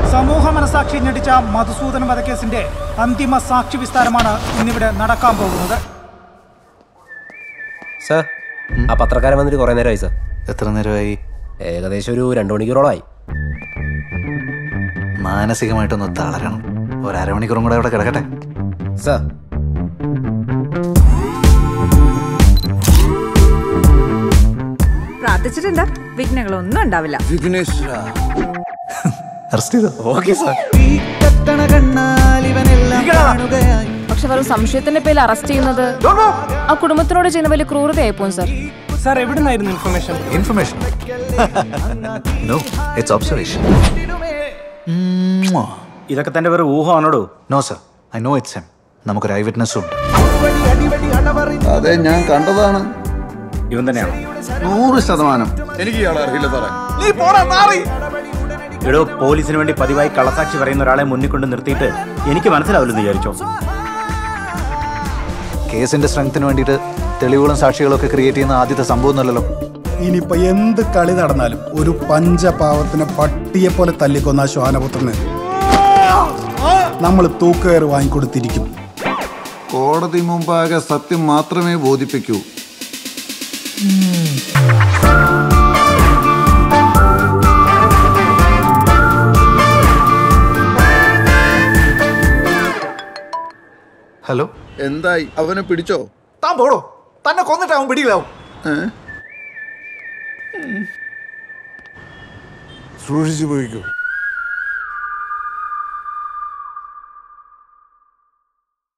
സമൂഹ മനസാക്ഷി ഞെട്ടിച്ച മധുസൂദൻ വധക്കേസിന്റെ അന്തിമ സാക്ഷി വിസ്താരമാണ് ഇന്നിവിടെ നടക്കാൻ പോകുന്നത് സർ ആ പത്രക്കാരൻ വന്നിട്ട് കുറെ നേരമായി സർ എത്ര നേരമായി ഏകദേശം ഒരു രണ്ടു മണിക്കൂറോളമായി മാനസികമായിട്ടൊന്ന് തളരണം ഒരു അരമണിക്കൂറും കൂടെ അവിടെ കിടക്കട്ടെ സർ പ്രാർത്ഥിച്ചിട്ടുണ്ട് വിഘ്നങ്ങളൊന്നും ഉണ്ടാവില്ല അറസ്റ്റ് ചെയ്തോ ഓക്കെ സർ പക്ഷെ വെറും സംശയത്തിന്റെ പേരിൽ അറസ്റ്റ് ചെയ്യുന്നത് ആ കുടുംബത്തിനോട് ചെയ്യുന്ന വലിയ ക്രൂരതയായിപ്പോവും സർ സാർ എവിടുന്നായിരുന്നു information information no it's observation ഇതൊക്കെ തന്റെ വേറെ ഊഹമാണോടോ no sir I know it's um നമുക്കൊരു ഐ വിറ്റ്നസ്സും ഉണ്ട് അതെ ഞാൻ കണ്ടതാണ് ഇവൻ തന്നെയാണ് നൂറ് ശതമാനം എനിക്ക് ഇയാളെ അറിയില്ല സാറേ എടോ പോലീസിന് വേണ്ടി പതിവായി കള്ളസാക്ഷി പറയുന്ന ഒരാളെ മുന്നിൽ കൊണ്ട് നിർത്തിയിട്ട് എനിക്ക് മനസ്സിലാവില്ലെന്ന് വിചാരിച്ചോ കേസിന്റെ സ്ട്രെങ്ത്തിന് വേണ്ടിയിട്ട് തെളിവുകളും സാക്ഷികളും ഒക്കെ ക്രിയേറ്റ് ചെയ്യുന്ന ആദ്യത്തെ സംഭവമൊന്നുമല്ലല്ലോ ഇനിയിപ്പോ എന്ത് കളി നടന്നാലും ഒരു പഞ്ചപാവത്തിനെ പട്ടിയെ പോലെ തല്ലിക്കൊന്ന ആ ശ്വാനപുത്രന് നമ്മൾ തൂക്കുകയറ് വാങ്ങിക്കൊടുത്തിരിക്കും കോടതി മുമ്പാകെ സത്യം മാത്രമേ ബോധിപ്പിക്കൂ ഹലോ എന്തായി അവനെ പിടിച്ചോ താൻ പോടോ തന്നെ കൊന്നിട്ട് അവൻ പിടിയിലാവും സൂക്ഷിച്ചു പോയിക്കോ